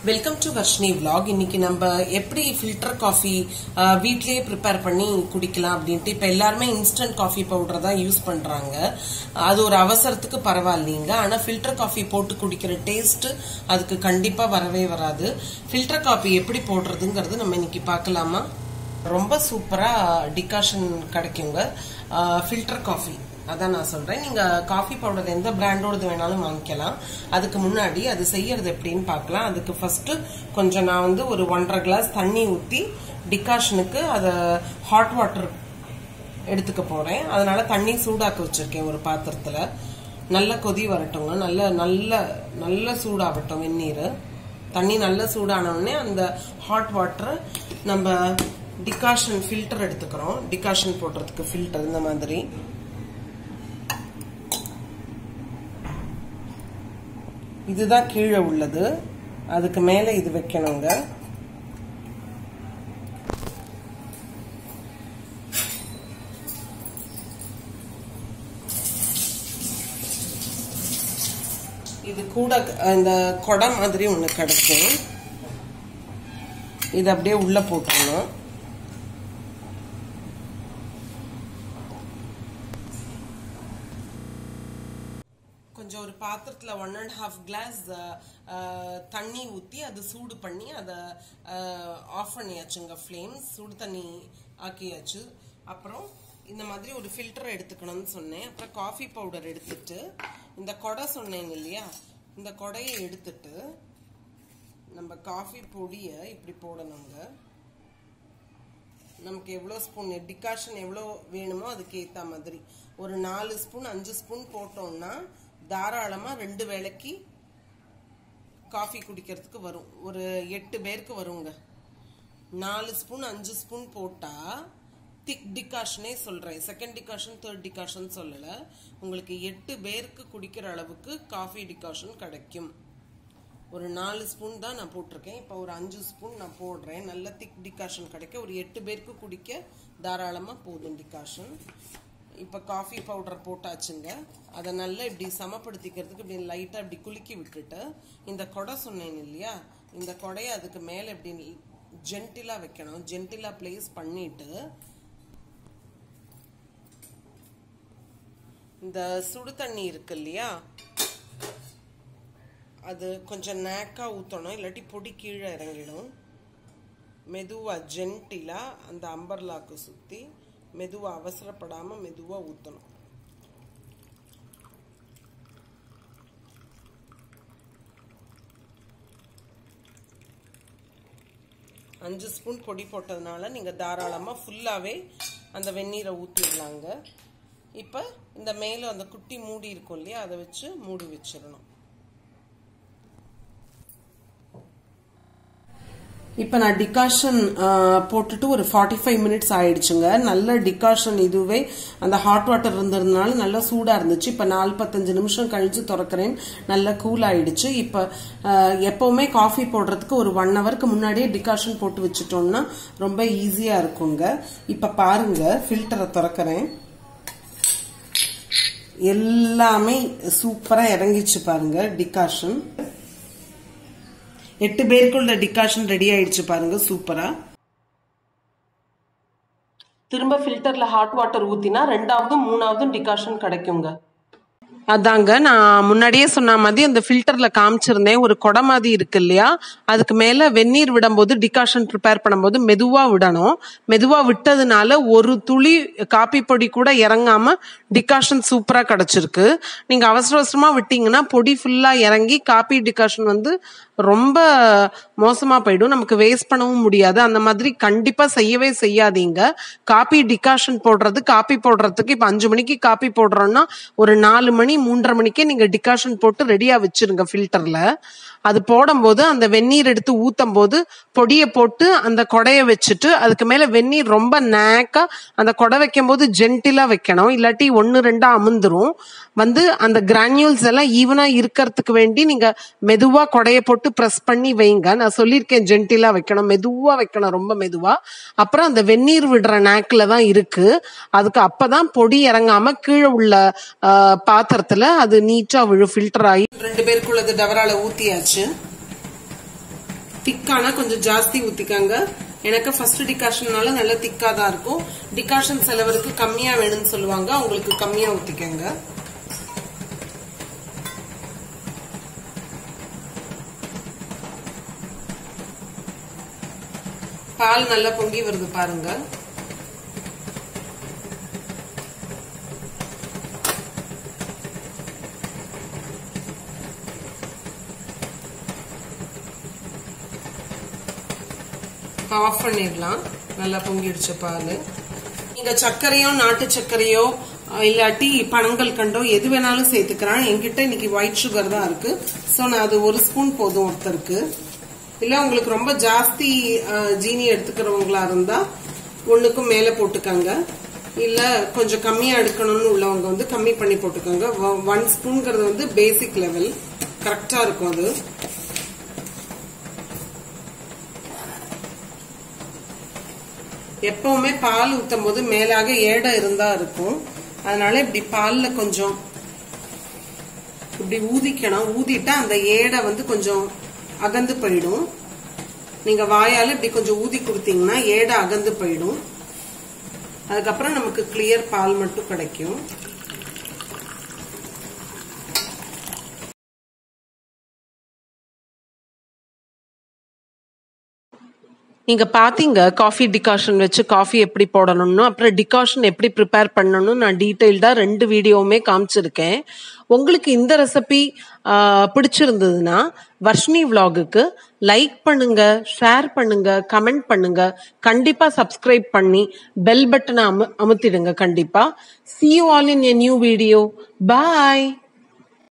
welcome to Varshini vlog இன்னைக்கு நம்ம எப்படி ஃபில்டர் காஃபி வீட்லயே ப்ரிப்பேர் பண்ணி குடிக்கலாம் அப்படின்ட்டு இப்ப எல்லாருமே இன்ஸ்டன்ட் காஃபி பவுடர் தான் யூஸ் பண்றாங்க அது ஒரு அவசரத்துக்கு பரவாயில்லைங்க ஆனா ஃபில்டர் காஃபி போட்டு குடிக்கிற டேஸ்ட் அதுக்கு கண்டிப்பா வரவே வராது ஃபில்டர் காஃபி எப்படி போடுறதுங்கிறது நம்ம இன்னைக்கு பார்க்கலாமா ரொம்ப சூப்பரா டிகாஷன் கிடைக்குங்க ஃபில்டர் காஃபி அதான் நான் சொல்றேன் நீங்க காஃபி பவுடர் எந்த பிராண்டோடது வேணாலும் வாங்கிக்கலாம் அதுக்கு முன்னாடி அது செய்யறது எப்படின்னு பார்க்கலாம் அதுக்கு ஃபர்ஸ்ட் கொஞ்சம் நான் வந்து ஒரு ஒன்றரை கிளாஸ் தண்ணி ஊற்றி டிகாஷனுக்கு அதை ஹாட் வாட்டர் எடுத்துக்க போறேன் அதனால தண்ணி சூடாக்க வச்சிருக்கேன் ஒரு பாத்திரத்துல நல்ல கொதி வரட்டுங்க நல்ல நல்ல நல்ல சூடாகட்டும் வெந்நீர் தண்ணி நல்ல சூடான உடனே அந்த ஹாட் வாட்டரை நம்ம டிகாஷன் ஃபில்டர் எடுத்துக்கிறோம் டிகாஷன் போடுறதுக்கு ஃபில்டர் இந்த மாதிரி இதுதான் கீழே உள்ளது அதுக்கு மேல இது வைக்கணுங்க இது கூட இந்த குடம் மாதிரி ஒண்ணு கிடைக்கும் இது அப்படியே உள்ள போட்டுருணும் கொஞ்சம் ஒரு பாத்திரத்துல ஒன் அண்ட் ஹாஃப் கிளாஸ் தண்ணி ஊற்றி அது சூடு பண்ணி அதை ஆஃப் பண்ணியாச்சுங்க ஃப்ளேம் சூடு தண்ணி ஆக்கியாச்சு அப்புறம் இந்த மாதிரி ஒரு ஃபில்டர் எடுத்துக்கணும்னு சொன்னேன் அப்புறம் காஃபி பவுடர் எடுத்துட்டு இந்த கொடை சொன்னேங்க இல்லையா இந்த கொடையை எடுத்துட்டு நம்ம காஃபி பொடியை இப்படி போடணுங்க நமக்கு எவ்வளோ ஸ்பூன் டிகாஷன் எவ்வளோ வேணுமோ அதுக்கு ஏற்ற மாதிரி ஒரு நாலு ஸ்பூன் அஞ்சு ஸ்பூன் போட்டோம்னா தாராளமாக ரெண்டு வேளைக்கு காஃபி குடிக்கிறதுக்கு வரும் ஒரு எட்டு பேருக்கு வருங்க நாலு ஸ்பூன் அஞ்சு ஸ்பூன் போட்டால் திக் டிகாஷனே சொல்கிறேன் செகண்ட் டிகாஷன் தேர்ட் டிகாஷன் சொல்லலை உங்களுக்கு எட்டு பேருக்கு குடிக்கிற அளவுக்கு காஃபி டிகாஷன் கிடைக்கும் ஒரு நாலு ஸ்பூன் தான் நான் போட்டிருக்கேன் இப்போ ஒரு அஞ்சு ஸ்பூன் நான் போடுறேன் நல்ல திக் டிகாஷன் கிடைக்க ஒரு எட்டு பேருக்கு குடிக்க தாராளமாக போதும் டிகாஷன் இப்போ காஃபி பவுடர் போட்டாச்சுங்க அதை நல்லா இப்படி சமப்படுத்திக்கிறதுக்கு இப்படி லைட்டாக இப்படி குலுக்கி விட்டுட்டு இந்த கொடை சொன்னேன் இல்லையா இந்த கொடையை அதுக்கு மேலே இப்படி ஜென்டிலாக வைக்கணும் ஜென்டிலாக பிளேஸ் பண்ணிட்டு இந்த சுடு தண்ணி இருக்கு இல்லையா அது கொஞ்சம் நேக்காக ஊற்றணும் இல்லாட்டி பொடி கீழே இறங்கிடும் மெதுவாக ஜென்டிலாக அந்த அம்பர்லாக்கு சுற்றி மெதுவாக அவசரப்படாமல் மெதுவாக ஊற்றணும் அஞ்சு ஸ்பூன் பொடி போட்டதுனால நீங்கள் தாராளமாக ஃபுல்லாகவே அந்த வெந்நீரை ஊற்றிடலாங்க இப்போ இந்த மேலே அந்த குட்டி மூடி இருக்கும் இல்லையா அதை வச்சு மூடி வச்சிடணும் இப்போ நான் டிகாஷன் போட்டுட்டு ஒரு ஃபார்ட்டி ஃபைவ் மினிட்ஸ் ஆயிடுச்சுங்க நல்ல டிகாஷன் இதுவே அந்த ஹாட் வாட்டர் இருந்ததுனால நல்லா சூடாக இருந்துச்சு இப்போ நாற்பத்தஞ்சு நிமிஷம் கழிச்சு திறக்கிறேன் நல்லா கூல் ஆயிடுச்சு இப்போ எப்பவுமே காஃபி போடுறதுக்கு ஒரு ஒன் ஹவருக்கு முன்னாடியே டிகாஷன் போட்டு வச்சுட்டோம்னா ரொம்ப ஈஸியாக இருக்குங்க இப்போ பாருங்க ஃபில்டரை திறக்கிறேன் எல்லாமே சூப்பராக இறங்கிச்சு பாருங்க டிகாஷன் எட்டு பேருக்குள்ள டிகாஷன் ரெடி ஆயிடுச்சு பாருங்க சூப்பரா திரும்ப ஃபில்டர்ல ஹாட் வாட்டர் ஊத்தினா ரெண்டாவது மூணாவது டிகாஷன் கிடைக்குங்க அதாங்க நான் முன்னாடியே சொன்ன மாதிரி அந்த ஃபில்டர்ல காமிச்சிருந்தேன் ஒரு கொடை மாதிரி இருக்கு இல்லையா அதுக்கு மேல வெந்நீர் விடும்போது டிகாஷன் ப்ரிப்பேர் பண்ணும்போது மெதுவா விடணும் மெதுவா விட்டதுனால ஒரு துளி காப்பி பொடி கூட இறங்காம டிகாஷன் சூப்பரா கிடைச்சிருக்கு நீங்க அவசர அவசரமா விட்டீங்கன்னா பொடி ஃபுல்லா இறங்கி காப்பி டிகாஷன் வந்து ரொம்ப மோசமா போயிடும் நமக்கு வேஸ்ட் பண்ணவும் முடியாது அந்த மாதிரி கண்டிப்பா செய்யவே செய்யாதீங்க காப்பி டிகாஷன் போடுறது காப்பி போடுறதுக்கு இப்ப அஞ்சு மணிக்கு காப்பி போடுறோம்னா ஒரு நாலு மணி மூன்றரை மணிக்கே நீங்க டிகாஷன் போட்டு ரெடியா வச்சிருங்க ஃபில்டர்ல அது போடும்போது அந்த வெந்நீர் எடுத்து ஊத்தும் போது பொடியை போட்டு அந்த கொடைய வச்சுட்டு அதுக்கு மேல வெந்நீர் ரொம்ப நேக்கா அந்த கொடை வைக்கும் போது ஜென்டிலா வைக்கணும் இல்லாட்டி ஒன்னு ரெண்டா அமுந்துரும் வந்து அந்த கிரானியூல்ஸ் எல்லாம் ஈவனா இருக்கிறதுக்கு வேண்டி நீங்க மெதுவா கொடைய போட்டு ப்ரெஸ் பண்ணி வைங்க நான் சொல்லியிருக்கேன் ஜென்டிலா வைக்கணும் மெதுவா வைக்கணும் ரொம்ப மெதுவா அப்புறம் அந்த வெந்நீர் விடுற நேக்கில் தான் இருக்கு அதுக்கு அப்பதான் பொடி இறங்காம கீழே உள்ள ஆஹ், பாத்திரத்துல அது நீட்டா விழு ஃபில்டர் ஆகி ரெண்டு பேருக்குள்ளது டவரால ஊத்தியாச்சு திக்கானா கொஞ்சம் ஜாஸ்தி ஊத்திக்கங்க எனக்கு ஃபர்ஸ்ட் டிகாஷன்னால நல்ல திக்கா தான் இருக்கும் டிகாஷன் சிலவருக்கு கம்மியா வேணும்னு சொல்லுவாங்க அவங்களுக்கு கம்மியா ஊத்திக்கங்க பால் நல்லா பொங்கி வருது பாருங்க ஆஃப் பண்ணிடலாம் நல்லா பொங்கிடுச்ச பால் நீங்க சர்க்கரையோ நாட்டு சர்க்கரையோ இல்லாட்டி பனங்கள் கண்டோ எது வேணாலும் சேர்த்துக்கிறான் என்கிட்ட இன்னைக்கு ஒயிட் சுகர் தான் இருக்கு ஸோ நான் அது ஒரு ஸ்பூன் போதும் ஒருத்தருக்கு இல்ல உங்களுக்கு ரொம்ப ஜாஸ்தி ஜீனி எடுத்துக்கிறவங்களா இருந்தா ஒண்ணுக்கும் மேல போட்டுக்கங்க இல்ல கொஞ்சம் கம்மியா எடுக்கணும்னு உள்ளவங்க வந்து கம்மி பண்ணி போட்டுக்கோங்க ஒன் ஸ்பூன்ங்கிறது வந்து பேசிக் லெவல் கரெக்டா இருக்கும் அது எப்பவுமே பால் ஊத்தும் போது மேலாக ஏடை இருந்தா இருக்கும் அதனால இப்படி பால்ல கொஞ்சம் இப்படி ஊதிக்கணும் ஊதிட்டா அந்த ஏடை வந்து கொஞ்சம் அகந்து போயிடும் நீங்க வாயால இப்படி கொஞ்சம் ஊதி கொடுத்தீங்கன்னா ஏடை அகந்து போயிடும் அதுக்கப்புறம் நமக்கு கிளியர் பால் மட்டும் கிடைக்கும் நீங்க பாத்தீங்க காஃபி டிகாஷன் வச்சு காஃபி எப்படி போடணும்னு அப்புறம் டிகாஷன் எப்படி ப்ரிப்பேர் பண்ணணும்னு நான் டீட்டெயில்டா ரெண்டு வீடியோவுமே காமிச்சிருக்கேன் உங்களுக்கு இந்த ரெசிபி பிடிச்சிருந்ததுன்னா வர்ஷினி விலாகுக்கு லைக் பண்ணுங்க ஷேர் பண்ணுங்க கமெண்ட் பண்ணுங்க கண்டிப்பா சப்ஸ்கிரைப் பண்ணி பெல் பட்டனை அமு அமுத்திடுங்க கண்டிப்பா see you all in a new video bye